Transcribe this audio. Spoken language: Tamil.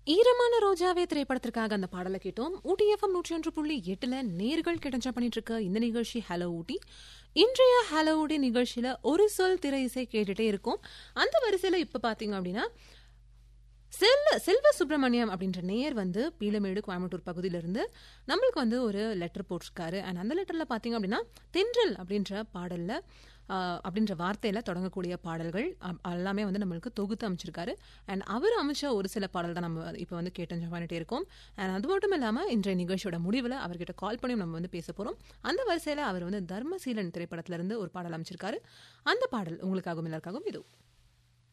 ஈரமான ரோஜாவே திரைப்படத்திற்காக அந்த பாடலை கேட்டோம் ஊட்டி எஃப்எம் நூற்றி ஒன்று புள்ளி எட்டுல நேர்கள் கிடஞ்சா பண்ணிட்டு இருக்க இந்த நிகழ்ச்சி ஹலோ ஊட்டி இன்றைய ஹலோ ஊட்டி நிகழ்ச்சியில ஒரு சொல் திரை இசை கேட்டுட்டே இருக்கும் அந்த வரிசையில இப்ப பாத்தீங்க அப்படின்னா செல்வ செல்வ சுப்பிரமணியம் அப்படின்ற நேயர் வந்து பீளமேடு கோயம்புத்தூர் பகுதியிலிருந்து நம்மளுக்கு வந்து ஒரு லெட்டர் போட்டிருக்காரு அண்ட் அந்த லெட்டரில் பார்த்தீங்க அப்படின்னா தென்றல் அப்படின்ற பாடலில் அப்படின்ற வார்த்தையில் தொடங்கக்கூடிய பாடல்கள் அ- எல்லாமே வந்து நம்மளுக்கு தொகுத்து அமைச்சிருக்காரு அண்ட் அவர் அமைச்ச ஒரு சில பாடல் தான் நம்ம இப்போ வந்து கேட்டு பண்ணிட்டே இருக்கோம் அண்ட் அது மட்டும் இல்லாமல் இன்றைய நிகழ்ச்சியோட முடிவில் அவர்கிட்ட கால் பண்ணி நம்ம வந்து பேச போகிறோம் அந்த வரிசையில் அவர் வந்து தர்மசீலன் திரைப்படத்திலிருந்து ஒரு பாடல் அமைச்சிருக்காரு அந்த பாடல் உங்களுக்காகவும் எல்லாருக்காகவும் இது